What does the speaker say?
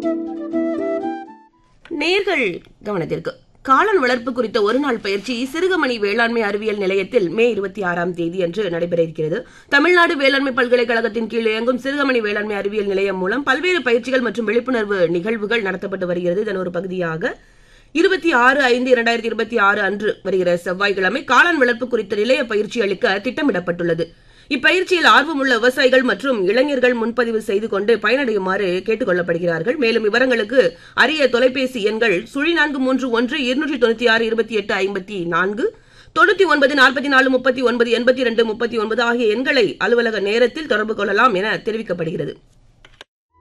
நேர்கள் கவனத்திற்கு காளான் வளர்ப்பு குறித்த ஒருநாள் பயிற்சி சிறுகமணி வேளாண்மை அறிவியல் நிலையத்தில் மே இருபத்தி ஆறாம் தேதி அன்று நடைபெற இருக்கிறது தமிழ்நாடு வேளாண்மை பல்கலைக்கழகத்தின் கீழ் இயங்கும் சிறுகமணி வேளாண்மை அறிவியல் நிலையம் மூலம் பல்வேறு பயிற்சிகள் மற்றும் விழிப்புணர்வு நிகழ்வுகள் நடத்தப்பட்டு வருகிறது இதன் ஒரு பகுதியாக இருபத்தி ஆறு ஐந்து இரண்டாயிரத்தி இருபத்தி ஆறு அன்று வருகிற செவ்வாய்க்கிழமை காளான் வளர்ப்பு குறித்த நிலைய பயிற்சி அளிக்க திட்டமிடப்பட்டுள்ளது இப்பயிற்சியில் ஆர்வமுள்ள விவசாயிகள் மற்றும் இளைஞர்கள் முன்பதிவு செய்து கொண்டு பயனடையுமாறு கேட்டுக் கொள்ளப்படுகிறார்கள் மேலும் விவரங்களுக்கு அரிய தொலைபேசி எண்கள் சுழி நான்கு மூன்று ஒன்று இருநூற்றி தொண்ணூத்தி ஆறு இருபத்தி எட்டு ஐம்பத்தி நான்கு தொண்ணூத்தி ஒன்பது நாற்பத்தி நாலு முப்பத்தி ஒன்பது எண்பத்தி இரண்டு முப்பத்தி ஒன்பது ஆகிய எண்களை அலுவலக நேரத்தில் தொடர்பு கொள்ளலாம் என தெரிவிக்கப்படுகிறது